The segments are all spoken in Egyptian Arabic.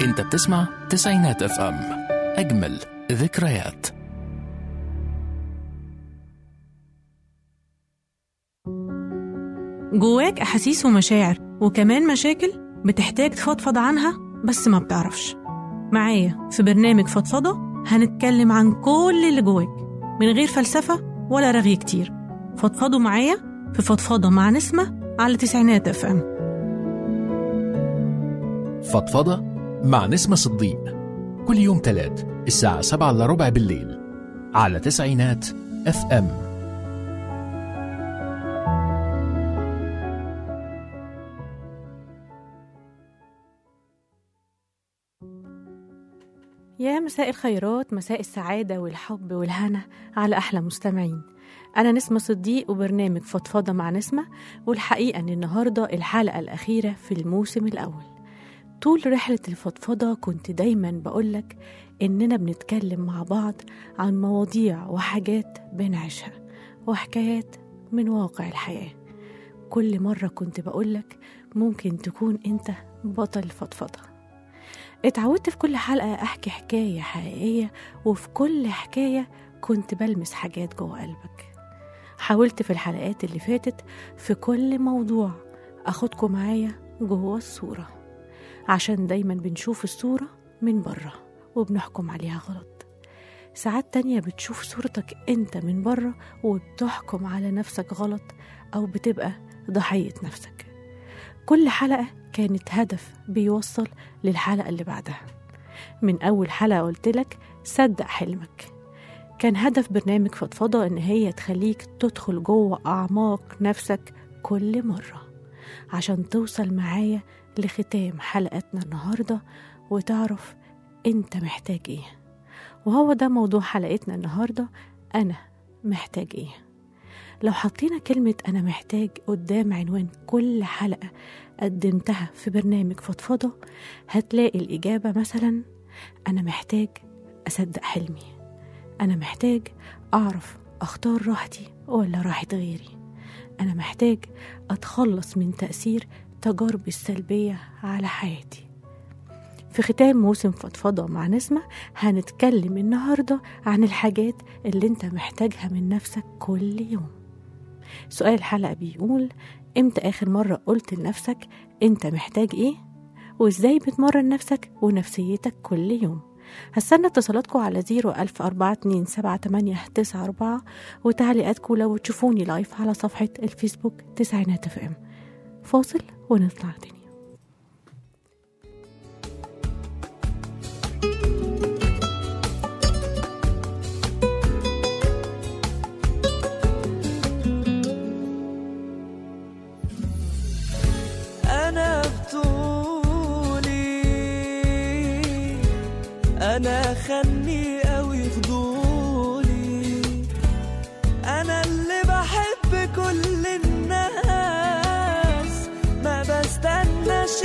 انت بتسمع تسعينات اف ام اجمل ذكريات جواك أحاسيس ومشاعر وكمان مشاكل بتحتاج تفضفض عنها بس ما بتعرفش معايا في برنامج فضفضة هنتكلم عن كل اللي جواك من غير فلسفة ولا رغي كتير فضفضوا معايا في فضفضة مع نسمة على تسعينات اف ام فضفضة مع نسمة صديق كل يوم تلات الساعة سبعة إلا ربع بالليل على تسعينات اف ام يا مساء الخيرات مساء السعادة والحب والهنا على أحلى مستمعين أنا نسمة صديق وبرنامج فضفضة مع نسمة والحقيقة إن النهاردة الحلقة الأخيرة في الموسم الأول طول رحلة الفضفضة كنت دايما بقولك إننا بنتكلم مع بعض عن مواضيع وحاجات بنعيشها وحكايات من واقع الحياة كل مرة كنت بقولك ممكن تكون أنت بطل الفضفضة اتعودت في كل حلقة أحكي حكاية حقيقية وفي كل حكاية كنت بلمس حاجات جوه قلبك حاولت في الحلقات اللي فاتت في كل موضوع أخدكم معايا جوه الصورة عشان دايما بنشوف الصورة من بره وبنحكم عليها غلط ساعات تانية بتشوف صورتك انت من بره وبتحكم على نفسك غلط أو بتبقى ضحية نفسك كل حلقة كانت هدف بيوصل للحلقة اللي بعدها من أول حلقة قلتلك صدق حلمك كان هدف برنامج فضفضة إن هي تخليك تدخل جوه أعماق نفسك كل مرة عشان توصل معايا لختام حلقتنا النهاردة وتعرف أنت محتاج إيه وهو ده موضوع حلقتنا النهاردة أنا محتاج إيه لو حطينا كلمة أنا محتاج قدام عنوان كل حلقة قدمتها في برنامج فضفضة هتلاقي الإجابة مثلا أنا محتاج أصدق حلمي أنا محتاج أعرف أختار راحتي ولا راحة غيري أنا محتاج أتخلص من تأثير تجاربي السلبية على حياتي في ختام موسم فضفضة مع نسمة هنتكلم النهاردة عن الحاجات اللي انت محتاجها من نفسك كل يوم سؤال الحلقة بيقول امتى آخر مرة قلت لنفسك انت محتاج ايه وازاي بتمرن نفسك ونفسيتك كل يوم هستنى اتصالاتكم على زيرو ألف أربعة اتنين سبعة تمانية تسعة أربعة وتعليقاتكم لو تشوفوني لايف على صفحة الفيسبوك تسعينات اف ام فاصل ونطلع تاني أنا بطولي أنا خني أوي فضولي أنا اللي بحب كل الناس ما بستناش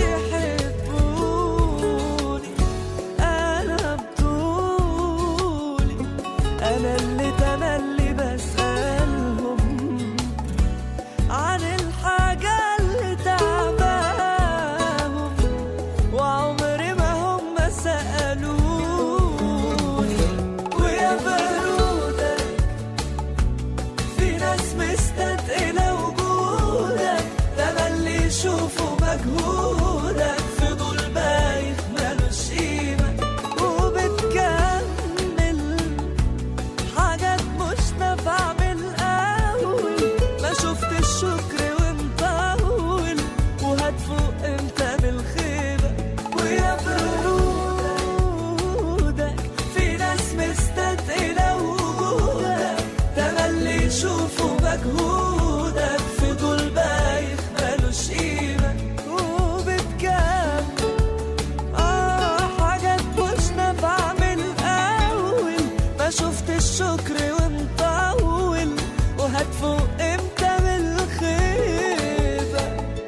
يحبوني أنا بطولي أنا اللي تملي بسألهم عن الحاجة اللي تعباهم وعمري ما هم سألوني ويا برودك في ناس مستثقلة وجودك تملي يشوفوا مجهودك فضول بايخ ملوش قيمة وبتكمل حاجات مش نافعة من الأول ما شفت الشكر ومطول وهتفوق امتى من الخيبة ويا برودك في ناس مستثقلة وجودك تملي يشوفوا مجهودك فضول بايخ ملوش قيمة وبتكمل آه حاجات مش نافعة من الأول ما شفت الشكر ومطول وهتفوق امتى من الخيبة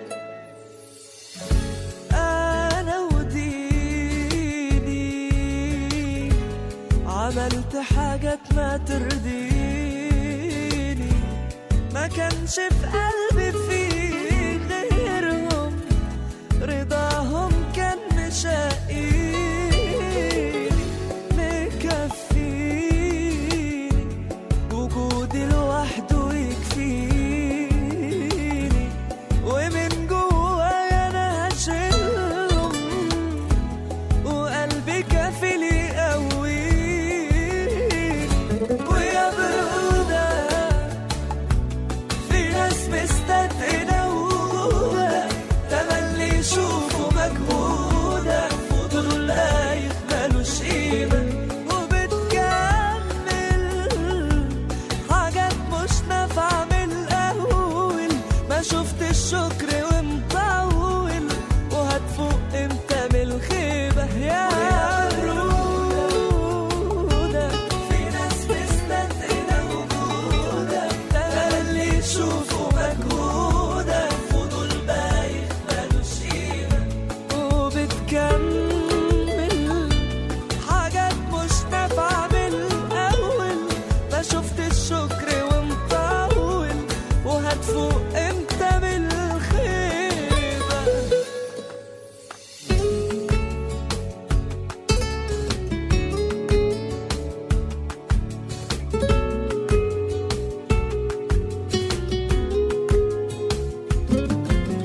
أنا وديني عملت حاجات ما ترضيني ما كانش في قلبي فيه غيرهم رضاهم كان مشاقيني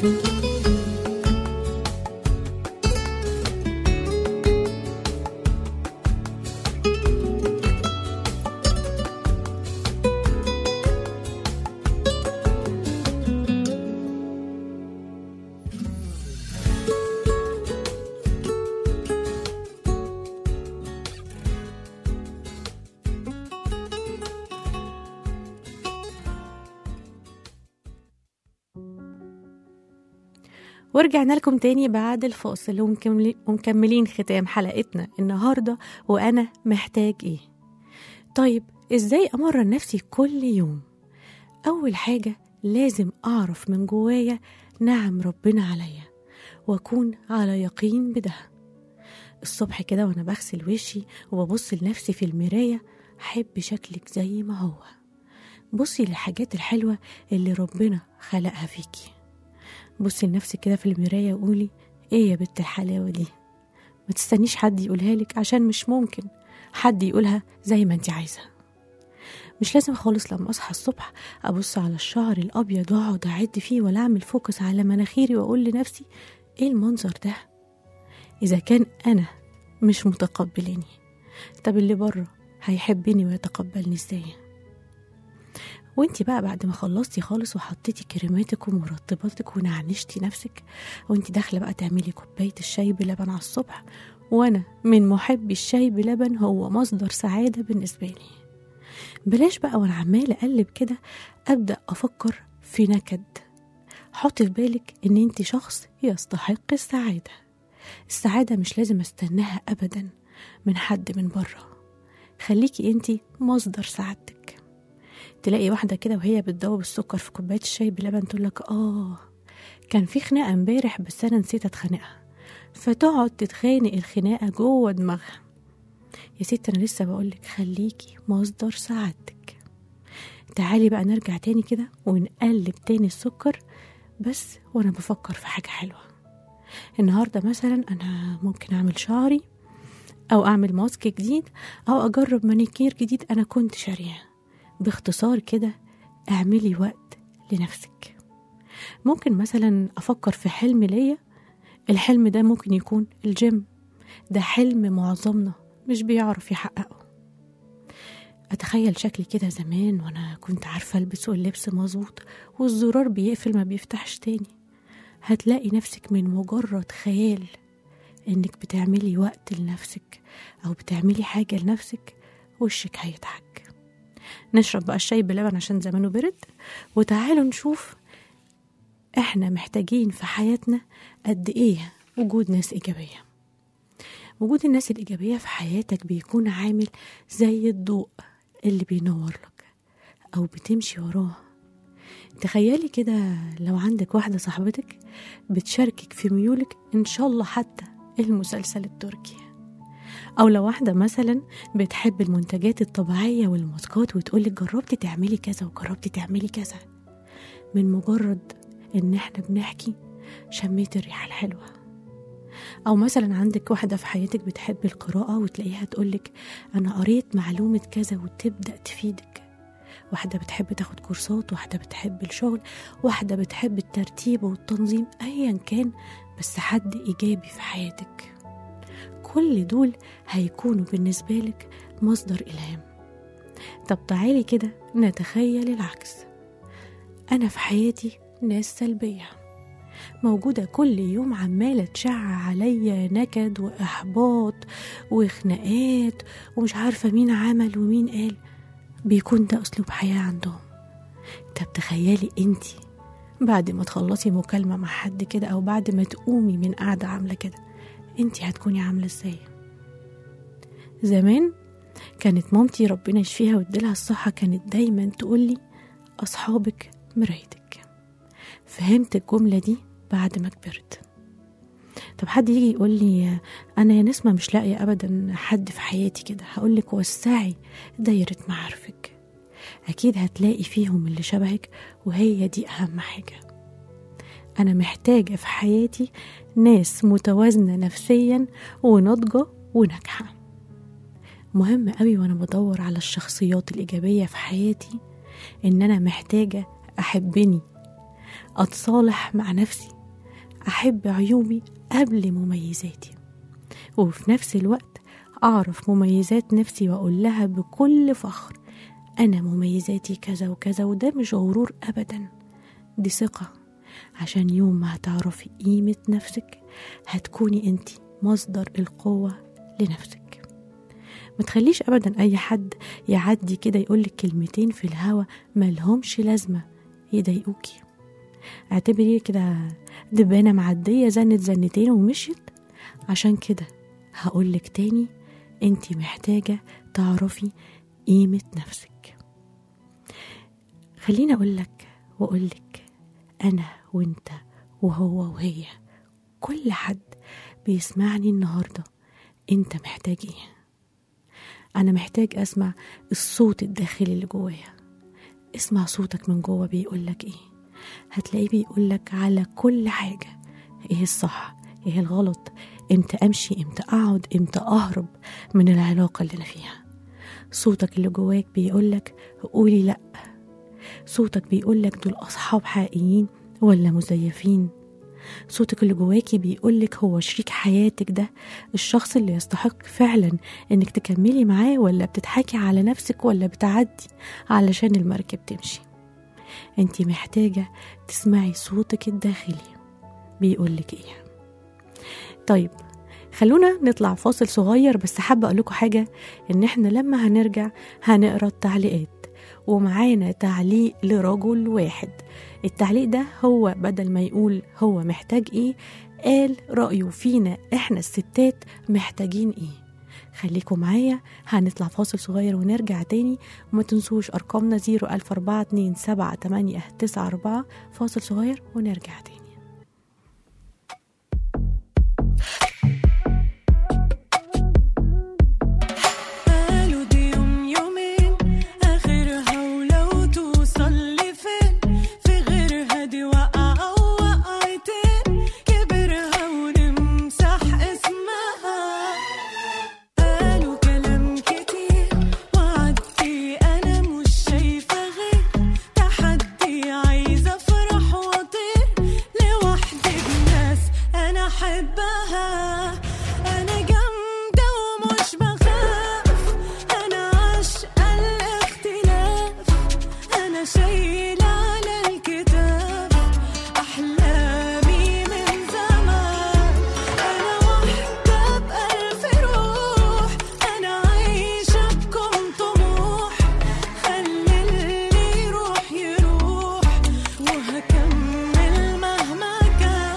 ورجعنا لكم تاني بعد الفاصل ومكملي- ومكملين ختام حلقتنا النهاردة وأنا محتاج إيه طيب إزاي أمرن نفسي كل يوم أول حاجة لازم أعرف من جوايا نعم ربنا عليا وأكون على يقين بده الصبح كده وأنا بغسل وشي وببص لنفسي في المراية أحب شكلك زي ما هو بصي للحاجات الحلوة اللي ربنا خلقها فيكي بصي لنفسك كده في المراية وقولي ايه يا بنت الحلاوة دي ما تستنيش حد يقولها لك عشان مش ممكن حد يقولها زي ما انت عايزة مش لازم خالص لما اصحى الصبح ابص على الشعر الابيض واقعد اعد فيه ولا اعمل فوكس على مناخيري واقول لنفسي ايه المنظر ده اذا كان انا مش متقبلاني طب اللي بره هيحبني ويتقبلني ازاي وانتي بقى بعد ما خلصتي خالص وحطيتي كريماتك ومرطباتك ونعنشتي نفسك وانتي داخله بقى تعملي كوبايه الشاي بلبن على الصبح وانا من محبي الشاي بلبن هو مصدر سعاده بالنسبه لي بلاش بقى وانا عماله اقلب كده ابدا افكر في نكد حطي في بالك ان انت شخص يستحق السعاده السعاده مش لازم استناها ابدا من حد من بره خليكي انت مصدر سعادتك تلاقي واحدة كده وهي بتدوب السكر في كوباية الشاي بلبن تقول لك آه كان في خناقة امبارح بس أنا نسيت أتخانقها فتقعد تتخانق الخناقة جوه دماغها يا ست أنا لسه بقولك خليكي مصدر سعادتك تعالي بقى نرجع تاني كده ونقلب تاني السكر بس وأنا بفكر في حاجة حلوة النهاردة مثلا أنا ممكن أعمل شعري أو أعمل ماسك جديد أو أجرب مانيكير جديد أنا كنت شارياه باختصار كده اعملي وقت لنفسك ممكن مثلا افكر في حلم ليا الحلم ده ممكن يكون الجيم ده حلم معظمنا مش بيعرف يحققه اتخيل شكلي كده زمان وانا كنت عارفه البس واللبس مظبوط والزرار بيقفل ما بيفتحش تاني هتلاقي نفسك من مجرد خيال انك بتعملي وقت لنفسك او بتعملي حاجه لنفسك وشك هيضحك نشرب بقى الشاي بلبن عشان زمانه برد وتعالوا نشوف احنا محتاجين في حياتنا قد ايه وجود ناس ايجابيه وجود الناس الايجابيه في حياتك بيكون عامل زي الضوء اللي بينور لك او بتمشي وراه تخيلي كده لو عندك واحده صاحبتك بتشاركك في ميولك ان شاء الله حتى المسلسل التركي او لو واحده مثلا بتحب المنتجات الطبيعيه والماسكات وتقولك جربتي تعملي كذا وجربتي تعملي كذا من مجرد ان احنا بنحكي شميت الريحه الحلوه او مثلا عندك واحده في حياتك بتحب القراءه وتلاقيها تقولك انا قريت معلومه كذا وتبدا تفيدك واحدة بتحب تاخد كورسات واحدة بتحب الشغل واحدة بتحب الترتيب والتنظيم أيا كان بس حد إيجابي في حياتك كل دول هيكونوا بالنسبة لك مصدر إلهام طب تعالي كده نتخيل العكس أنا في حياتي ناس سلبية موجودة كل يوم عمالة تشع عليا نكد وإحباط وخناقات ومش عارفة مين عمل ومين قال بيكون ده أسلوب حياة عندهم طب تخيلي انتي بعد ما تخلصي مكالمة مع حد كده أو بعد ما تقومي من قعدة عاملة كده انتي هتكوني عاملة ازاي زمان كانت مامتي ربنا يشفيها ويديلها الصحة كانت دايما تقولي أصحابك مرايتك فهمت الجملة دي بعد ما كبرت طب حد يجي يقول لي انا يا نسمه مش لاقيه ابدا حد في حياتي كده هقول لك وسعي دايره معارفك اكيد هتلاقي فيهم اللي شبهك وهي دي اهم حاجه انا محتاجه في حياتي ناس متوازنه نفسيا وناضجه وناجحه مهم قوي وانا بدور على الشخصيات الايجابيه في حياتي ان انا محتاجه احبني اتصالح مع نفسي أحب عيوبي قبل مميزاتي وفي نفس الوقت أعرف مميزات نفسي وأقول لها بكل فخر أنا مميزاتي كذا وكذا وده مش غرور أبدا دي ثقة عشان يوم ما هتعرفي قيمة نفسك هتكوني انت مصدر القوة لنفسك ما تخليش أبدا أي حد يعدي كده يقولك كلمتين في الهوا ملهمش لازمة يضايقوكي اعتبري كده دبانة معدية زنت زنتين ومشيت عشان كده هقولك تاني انت محتاجة تعرفي قيمة نفسك خليني أقولك وأقولك أنا وأنت وهو وهي كل حد بيسمعني النهاردة أنت محتاج إيه أنا محتاج أسمع الصوت الداخلي اللي جوايا اسمع صوتك من جوا بيقولك إيه هتلاقيه بيقولك على كل حاجة إيه الصح إيه الغلط إمتى أمشي إمتى أقعد إمتى أهرب من العلاقة اللي أنا فيها صوتك اللي جواك بيقولك قولي لأ صوتك بيقولك دول أصحاب حقيقيين ولا مزيفين صوتك اللي جواكي بيقولك هو شريك حياتك ده الشخص اللي يستحق فعلا انك تكملي معاه ولا بتضحكي على نفسك ولا بتعدي علشان المركب تمشي انت محتاجة تسمعي صوتك الداخلي بيقولك ايه طيب خلونا نطلع فاصل صغير بس حابة أقول لكم حاجة إن إحنا لما هنرجع هنقرا التعليقات ومعانا تعليق لرجل واحد التعليق ده هو بدل ما يقول هو محتاج إيه قال رأيه فينا إحنا الستات محتاجين إيه خليكم معايا هنطلع فاصل صغير ونرجع تاني وما تنسوش أرقامنا 014278994 فاصل صغير ونرجع تاني قالوا دي يوم يومين آخرها ولو توصل لفين في غيرها دي وقعة ووقعتين كبرها ونمسح اسمها قالوا كلام كتير وعدي أنا مش شايفة غير تحدي عايزة أفرح وأطير لوحدي بناس أنا أحبها أنا جامدة ومش بخاف أنا عاشقة الاختلاف أنا شايلة على الكتاب أحلامي من زمان أنا واحدة بألف روح أنا عايشة بكم طموح خلي اللي يروح يروح وهكمل مهما كان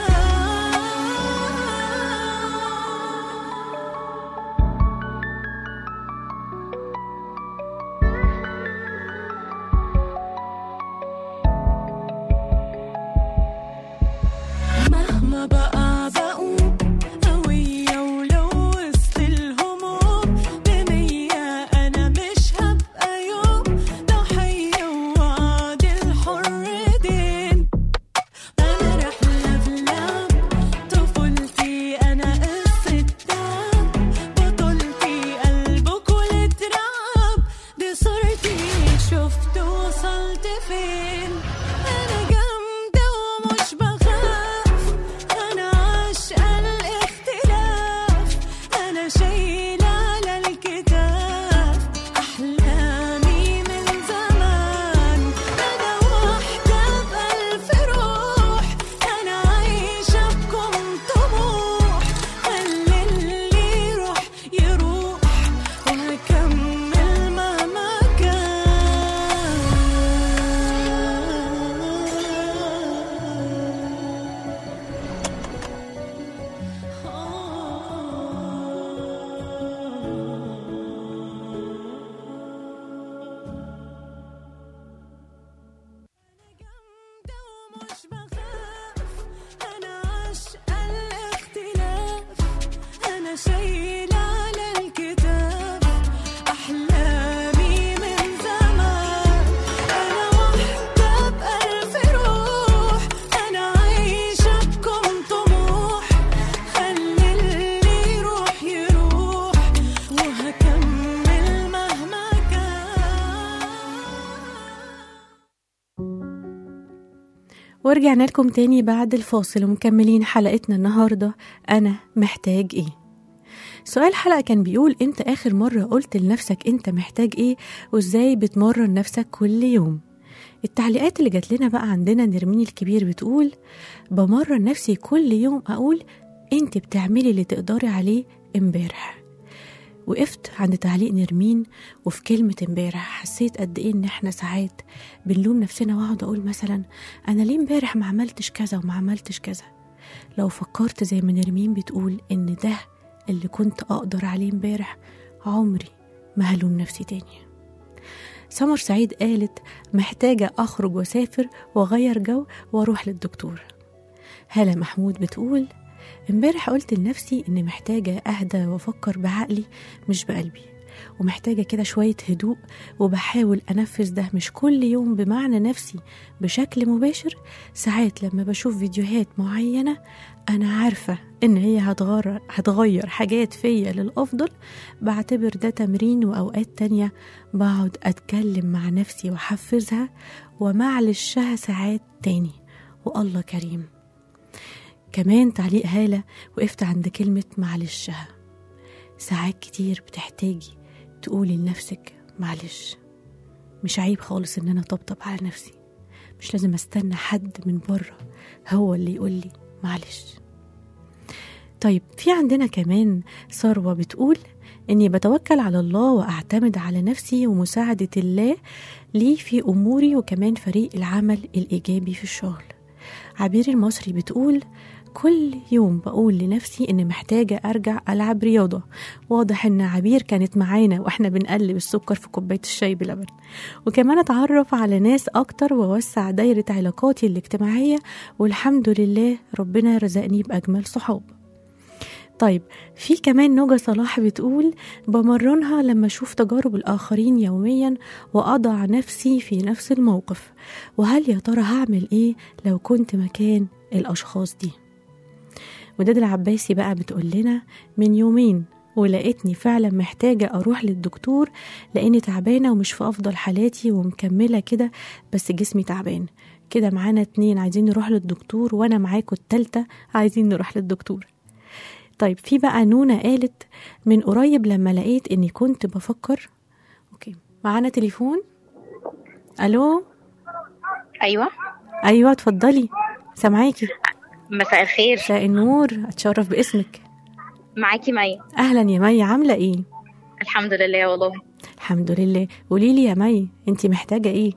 مهما بقى بقوم قوية ولو وسط الهموم بنية أنا مش هبقى يوم ضحية ووعد الحر دين أنا رحلة في لعب طفولتي أنا قصة تعب بطولتي قلبك والتراب دي صورتي شفت وصلت فين أنا جامدة ومش بخاف أنا ورجعنا لكم تاني بعد الفاصل ومكملين حلقتنا النهاردة أنا محتاج إيه سؤال الحلقة كان بيقول إمتى آخر مرة قلت لنفسك أنت محتاج إيه وإزاي بتمرن نفسك كل يوم التعليقات اللي جات لنا بقى عندنا نرمين الكبير بتقول بمرن نفسي كل يوم أقول أنت بتعملي اللي تقدري عليه امبارح وقفت عند تعليق نرمين وفي كلمة امبارح حسيت قد ايه ان احنا ساعات بنلوم نفسنا واقعد اقول مثلا انا ليه امبارح ما عملتش كذا وما عملتش كذا لو فكرت زي ما نرمين بتقول ان ده اللي كنت اقدر عليه امبارح عمري ما هلوم نفسي تاني سمر سعيد قالت محتاجة أخرج وأسافر وأغير جو وأروح للدكتور هالة محمود بتقول امبارح قلت لنفسي إني محتاجة أهدى وأفكر بعقلي مش بقلبي ومحتاجة كده شوية هدوء وبحاول أنفذ ده مش كل يوم بمعنى نفسي بشكل مباشر ساعات لما بشوف فيديوهات معينة أنا عارفة إن هي هتغير, هتغير حاجات فيا للأفضل بعتبر ده تمرين وأوقات تانية بقعد أتكلم مع نفسي وأحفزها ومعلشها ساعات تاني والله كريم كمان تعليق هالة وقفت عند كلمة معلشها ساعات كتير بتحتاجي تقولي لنفسك معلش مش عيب خالص ان انا طبطب على نفسي مش لازم استنى حد من بره هو اللي يقولي معلش طيب في عندنا كمان ثروة بتقول إني بتوكل على الله وأعتمد على نفسي ومساعدة الله لي في أموري وكمان فريق العمل الإيجابي في الشغل عبير المصري بتقول كل يوم بقول لنفسي إني محتاجة أرجع ألعب رياضة واضح إن عبير كانت معانا وإحنا بنقلب السكر في كوباية الشاي بلبن وكمان أتعرف على ناس أكتر وأوسع دايرة علاقاتي الاجتماعية والحمد لله ربنا رزقني بأجمل صحاب طيب في كمان نوجة صلاح بتقول بمرنها لما أشوف تجارب الآخرين يوميا وأضع نفسي في نفس الموقف وهل يا ترى هعمل إيه لو كنت مكان الأشخاص دي وداد العباسي بقى بتقول لنا من يومين ولقيتني فعلا محتاجة أروح للدكتور لأني تعبانة ومش في أفضل حالاتي ومكملة كده بس جسمي تعبان كده معانا اتنين عايزين نروح للدكتور وأنا معاكم التالتة عايزين نروح للدكتور طيب في بقى نونة قالت من قريب لما لقيت إني كنت بفكر أوكي معانا تليفون ألو ايوه أيوة اتفضلي سامعاكي مساء الخير مساء النور أتشرف باسمك معاكي مي أهلا يا مي عاملة إيه؟ الحمد لله والله الحمد لله قولي لي يا مي انت محتاجه ايه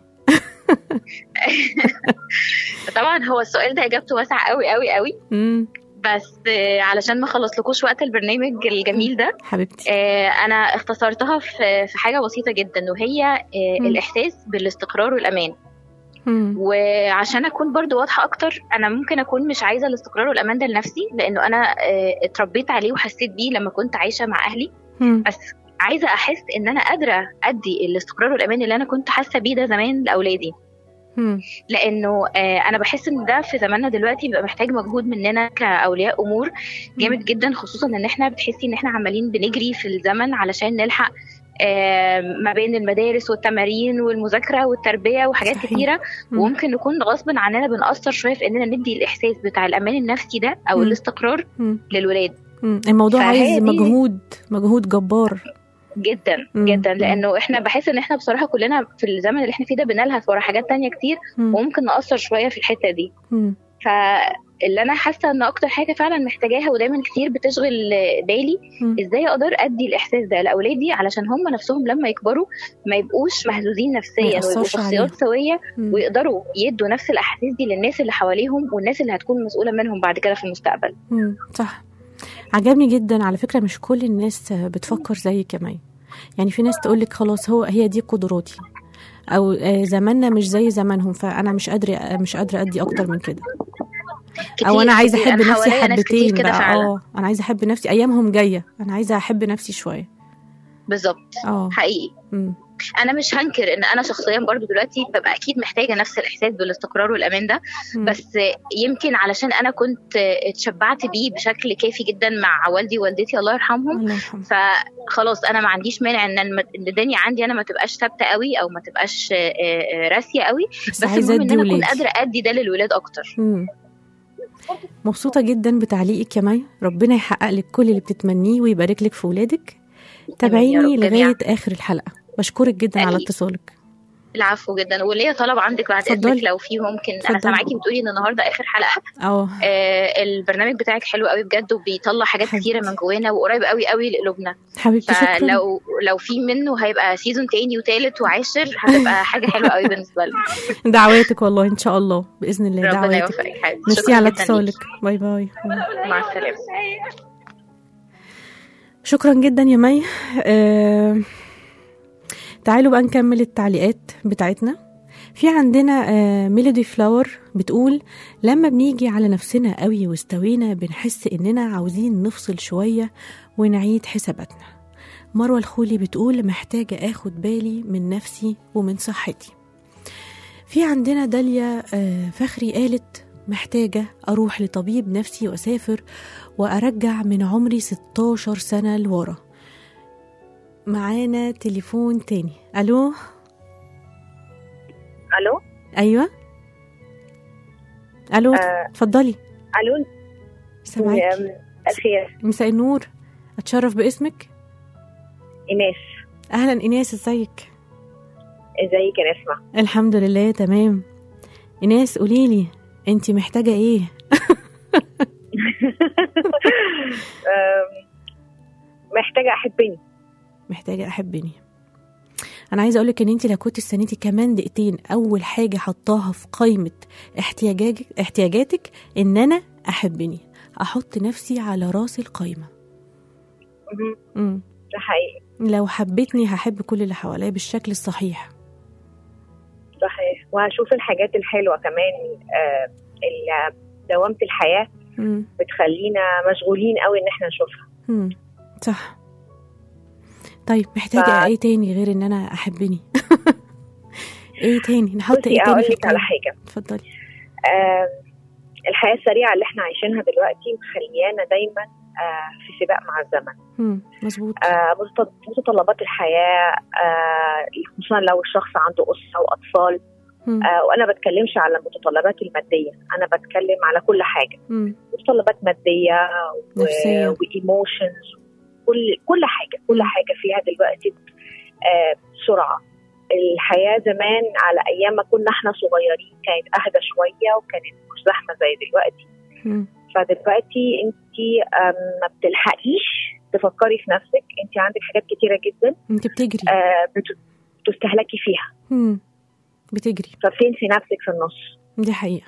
طبعا هو السؤال ده اجابته واسعه قوي قوي قوي امم بس آه، علشان ما خلصلكوش وقت البرنامج الجميل ده حبيبتي آه، انا اختصرتها في في حاجه بسيطه جدا وهي آه، مم. الاحساس بالاستقرار والامان مم. وعشان اكون برضو واضحه اكتر انا ممكن اكون مش عايزه الاستقرار والامان ده لنفسي لانه انا آه، اتربيت عليه وحسيت بيه لما كنت عايشه مع اهلي مم. بس عايزه احس ان انا قادره ادي الاستقرار والامان اللي انا كنت حاسه بيه ده زمان لاولادي مم. لانه آه، انا بحس ان ده في زماننا دلوقتي بيبقى محتاج مجهود مننا كاولياء امور جامد جدا خصوصا ان احنا بتحسي ان احنا عمالين بنجري في الزمن علشان نلحق آه، ما بين المدارس والتمارين والمذاكره والتربيه وحاجات صحيح. كتيره مم. وممكن نكون غصب عننا بنأثر شويه في اننا ندي الاحساس بتاع الامان النفسي ده او مم. الاستقرار مم. للولاد مم. الموضوع فهي عايز دي- مجهود مجهود جبار جدا مم. جدا مم. لانه احنا بحس ان احنا بصراحه كلنا في الزمن اللي احنا فيه ده بنلهث ورا حاجات تانية كتير مم. وممكن نأثر شويه في الحته دي مم. فاللي انا حاسه ان اكتر حاجه فعلا محتاجاها ودايما كتير بتشغل بالي مم. ازاي اقدر ادي الاحساس ده لاولادي علشان هم نفسهم لما يكبروا ما يبقوش مهزوزين ما نفسيا ويبقوا يأثرش شخصيات عليهم. سويه مم. ويقدروا يدوا نفس الاحاسيس دي للناس اللي حواليهم والناس اللي هتكون مسؤوله منهم بعد كده في المستقبل مم. صح عجبني جدا على فكره مش كل الناس بتفكر زي كمان يعني في ناس تقولك خلاص هو هي دي قدراتي او آه، زماننا مش زي زمانهم فانا مش قادره مش قادره ادي اكتر من كده او كتير- انا عايزه كتير. احب أنا نفسي حواليا ناس كتير حبتين كده بقى فعلا. اه انا عايزه احب نفسي ايامهم جايه انا عايزه احب نفسي شويه بالظبط اه حقيقي مم. انا مش هنكر ان انا شخصيا برضو دلوقتي ببقى اكيد محتاجه نفس الاحساس بالاستقرار والامان ده مم. بس يمكن علشان انا كنت اتشبعت بيه بشكل كافي جدا مع والدي ووالدتي الله يرحمهم الله يرحمه فخلاص انا ما عنديش مانع ان الم- إن الدنيا عندي انا ما تبقاش ثابته قوي او ما تبقاش آه، آه، راسيه قوي بس بس عايزه المهم ان ادي انا اكون ولادي قادره ادي ده للولاد اكتر مم. مبسوطة جدا بتعليقك يا مي ربنا يحقق لك كل اللي بتتمنيه ويبارك لك في ولادك تابعيني رب جميعاً. لغاية آخر الحلقة بشكرك جدا على أكيد. اتصالك العفو جدا وليا طلب عندك بعد اتفضلي. اذنك لو في ممكن اتفضلي. انا سامعاكي بتقولي ان النهارده اخر حلقه اه آه البرنامج بتاعك حلو قوي بجد وبيطلع حاجات حبيبتي. كتيره من جوانا وقريب قوي قوي لقلوبنا حبيبتي شكرا فلو لو في منه هيبقى سيزون تاني وتالت وعاشر هتبقى حاجه حلوه قوي بالنسبه لنا دعواتك والله ان شاء الله باذن الله ربنا دعواتك يوفقك حبيبتي ميرسي شكراً على جداً اتصالك باي باي ليكي. مع السلامه شكرا جدا يا مي آه... تعالوا بقى نكمل التعليقات بتاعتنا في عندنا آه ميلودي فلاور بتقول لما بنيجي على نفسنا قوي واستوينا بنحس اننا عاوزين نفصل شوية ونعيد حساباتنا مروة الخولي بتقول محتاجة اخد بالي من نفسي ومن صحتي في عندنا داليا آه فخري قالت محتاجة أروح لطبيب نفسي وأسافر وأرجع من عمري 16 سنة لورا معانا تليفون تاني ألو الو أيوة ألو آه. اتفضلي الو سامعاكي أم، الخير مساء النور أتشرف باسمك ايناس أهلا إناس ازيك ازيك يا نسمة الحمد لله تمام إناس قوليلي أنت محتاجة إيه أم، محتاجة احبني محتاجة أحبني أنا عايزة أقولك إن أنت لو كنت استنيتي كمان دقيقتين أول حاجة حطاها في قائمة احتياجاتك احتياجاتك إن أنا أحبني أحط نفسي على راس القائمة مهم. مم. ده حقيقي لو حبيتني هحب كل اللي حواليا بالشكل الصحيح صحيح وهشوف الحاجات الحلوة كمان آه، اللي دوامة الحياة مم. بتخلينا مشغولين قوي ان احنا نشوفها مم. صح طيب محتاجة ف- ايه تاني غير ان انا احبني ايه تاني نحط بصي ايه تاني اقول في لك على القائمة حاجة اتفضلي آه، الحياة السريعة اللي احنا عايشينها دلوقتي مخليانا دايما آه، في سباق مع الزمن مم. مظبوط آه، متط- متطلبات الحياة آه، خصوصا لو الشخص عنده أسرة وأطفال مم. آه، وأنا بتكلمش على المتطلبات المادية أنا بتكلم على كل حاجة مم. متطلبات مادية نفسية وإيموشنز كل كل حاجة كل حاجة فيها دلوقتي آه، بسرعة الحياة زمان على أيام ما كنا احنا صغيرين كانت أهدى شوية وكانت مش زحمة زي دلوقتي مم. فدلوقتي انت ما بتلحقيش تفكري في نفسك انت عندك حاجات كتيرة جدا انت بتجري آه، بت- بتستهلكي فيها مم. بتجري فبتنسي نفسك في النص دي حقيقة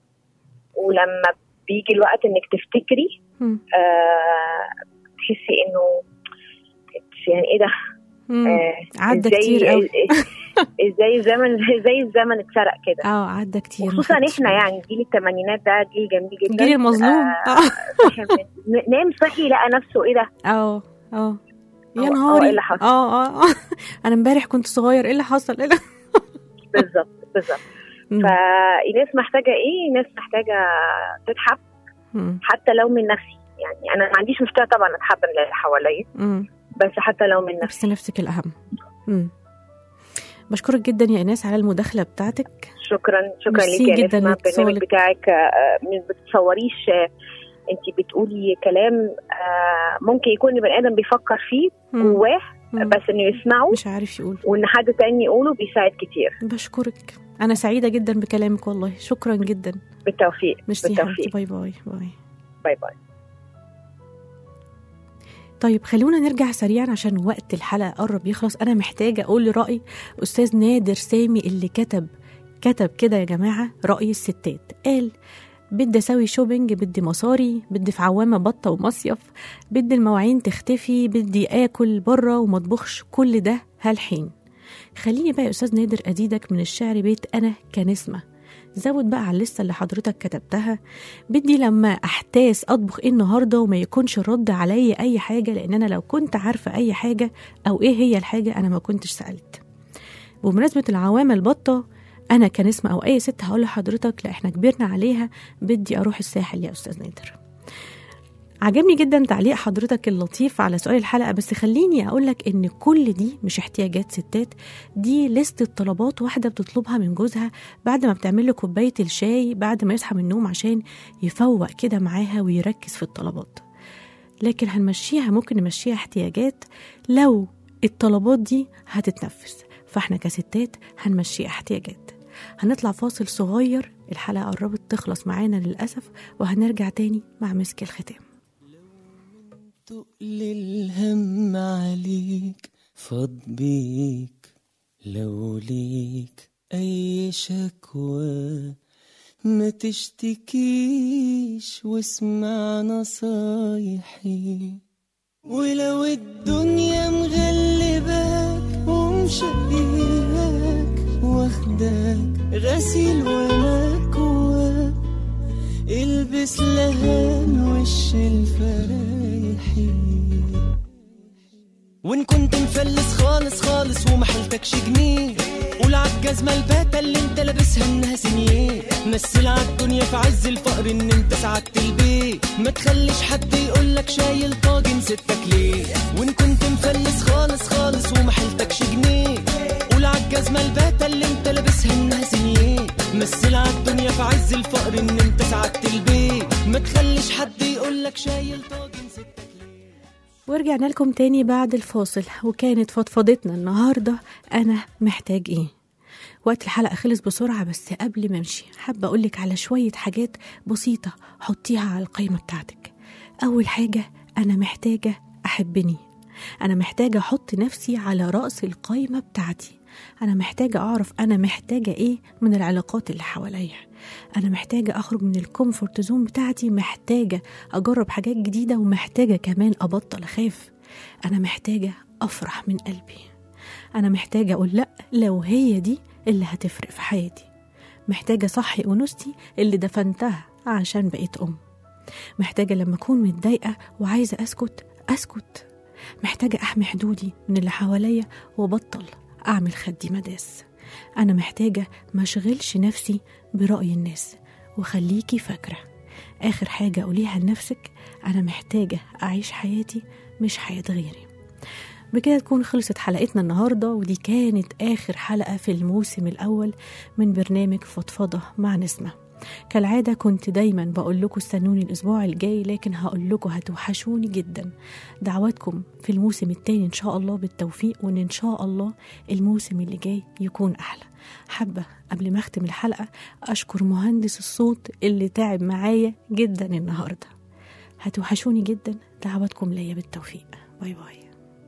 ولما بيجي الوقت انك تفتكري مم. آه، تحسي انه يعني ايه ده مم. آه، عدى ازاي كتير قوي ازاي الزمن زي الزمن اتسرق كده اه عدى كتير وخصوصا محدش احنا فاهم. يعني جيل الثمانينات ده جيل جميل جدا الجيل المظلوم آه، اه صحي من- نام صحي لقى نفسه ايه ده اه اه يا هو- هو نهاري ايه اللي حصل؟ اه اه آه. انا امبارح كنت صغير ايه اللي حصل ايه اللي بالظبط بالظبط مم. فالناس محتاجه ايه؟ ناس محتاجه تتحب مم. حتى لو من نفسي يعني انا ما عنديش مشكله طبعا اتحب من اللي حواليا مم. بس حتى لو من نفسي بس نفسك الأهم مم. بشكرك جدا يا إيناس على المداخلة بتاعتك شكرا شكرا ميرسي ليك يا جداً نسمة لاتصالك. البرنامج بتاعك آه، مش بتتصوريش انت بتقولي كلام آه، ممكن يكون البني ادم بيفكر فيه مم. جواه مم. بس انه يسمعه مش عارف يقول وان حد تاني يقوله بيساعد كتير بشكرك أنا سعيدة جدا بكلامك والله شكرا جدا بالتوفيق ميرسي يا حبيبتي بالتوفيق باي باي باي باي باي طيب خلونا نرجع سريعا عشان وقت الحلقة قرب يخلص أنا محتاجة أقول رأي أستاذ نادر سامي اللي كتب كتب كده يا جماعة رأي الستات قال بدي أسوي شوبينج بدي مصاري بدي في عوامة بطة ومصيف بدي المواعين تختفي بدي آكل بره ومطبخش كل ده هالحين خليني بقى يا أستاذ نادر أزيدك من الشعر بيت أنا كنسمة زود بقى على اللسة اللي حضرتك كتبتها بدي لما احتاس اطبخ ايه النهارده وما يكونش الرد عليا اي حاجه لان انا لو كنت عارفه اي حاجه او ايه هي الحاجه انا ما كنتش سالت بمناسبة العوامة البطة أنا كنسمة أو أي ست هقول لحضرتك لا إحنا كبرنا عليها بدي أروح الساحل يا أستاذ نادر عجبني جدا تعليق حضرتك اللطيف على سؤال الحلقة بس خليني أقولك إن كل دي مش احتياجات ستات دي لستة طلبات واحدة بتطلبها من جوزها بعد ما بتعمل له كوباية الشاي بعد ما يصحى من النوم عشان يفوق كده معاها ويركز في الطلبات لكن هنمشيها ممكن نمشيها احتياجات لو الطلبات دي هتتنفذ فاحنا كستات هنمشيها احتياجات هنطلع فاصل صغير الحلقة قربت تخلص معانا للأسف وهنرجع تاني مع مسك الختام تقل الهم عليك فاض بيك لو ليك أي شكوى ما تشتكيش واسمع نصايحي ولو الدنيا مغلباك ومشقياك واخداك غسيل ومكواك البس لهان وش الفرايحي وان كنت مفلس خالص خالص وما حيلتكش جنيه قول عالجزمة الباتة اللي انت لابسها انها سنيه مثل عالدنيا في عز الفقر ان انت سعدت البيت ما تخليش حد يقولك شايل طاجن ستك ليه وان كنت مفلس خالص خالص وما حيلتكش جنيه قول عالجزمة الباتة اللي انت لابسها انها سنيه مثل عالدنيا في عز الفقر ان انت سعدت البيت ما تخليش حد يقولك شايل طاجن ستك ورجعنا لكم تاني بعد الفاصل وكانت فضفضتنا النهاردة أنا محتاج إيه وقت الحلقة خلص بسرعة بس قبل ما أمشي حابة أقولك على شوية حاجات بسيطة حطيها على القائمة بتاعتك أول حاجة أنا محتاجة أحبني أنا محتاجة أحط نفسي على رأس القائمة بتاعتي أنا محتاجة أعرف أنا محتاجة إيه من العلاقات اللي حواليا أنا محتاجة أخرج من الكومفورت زون بتاعتي محتاجة أجرب حاجات جديدة ومحتاجة كمان أبطل أخاف أنا محتاجة أفرح من قلبي أنا محتاجة أقول لأ لو هي دي اللي هتفرق في حياتي محتاجة صحي أنوثتي اللي دفنتها عشان بقيت أم محتاجة لما أكون متضايقة وعايزة أسكت أسكت محتاجة أحمي حدودي من اللي حواليا وبطل أعمل خدي مداس أنا محتاجة ما أشغلش نفسي برأي الناس وخليكي فاكرة آخر حاجة قوليها لنفسك أنا محتاجة أعيش حياتي مش حياة غيري بكده تكون خلصت حلقتنا النهاردة ودي كانت آخر حلقة في الموسم الأول من برنامج فضفضة مع نسمة كالعادة كنت دايما بقول لكم استنوني الأسبوع الجاي لكن هقول لكم هتوحشوني جدا دعواتكم في الموسم التاني إن شاء الله بالتوفيق وإن إن شاء الله الموسم اللي جاي يكون أحلى حابة قبل ما أختم الحلقة أشكر مهندس الصوت اللي تعب معايا جدا النهاردة هتوحشوني جدا دعواتكم ليا بالتوفيق باي باي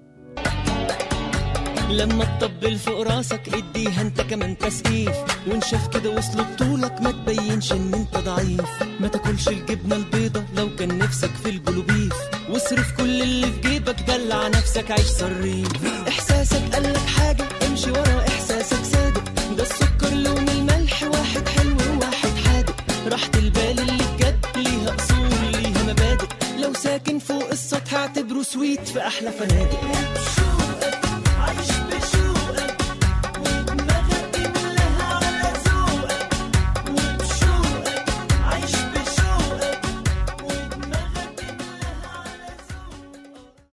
لما تطبل فوق راسك اديها انت كمان تسقيف وان شاف كده وصل بطولك ما تبينش ان انت ضعيف ما تاكلش الجبنه البيضه لو كان نفسك في البلوبيف واصرف كل اللي في جيبك دلع نفسك عيش صريف احساسك قالك حاجه امشي ورا احساسك صادق ده السكر لون الملح واحد حلو وواحد حادق راحة البال اللي بجد ليها اصول ليها مبادئ لو ساكن فوق السطح اعتبره سويت في احلى فنادق عايش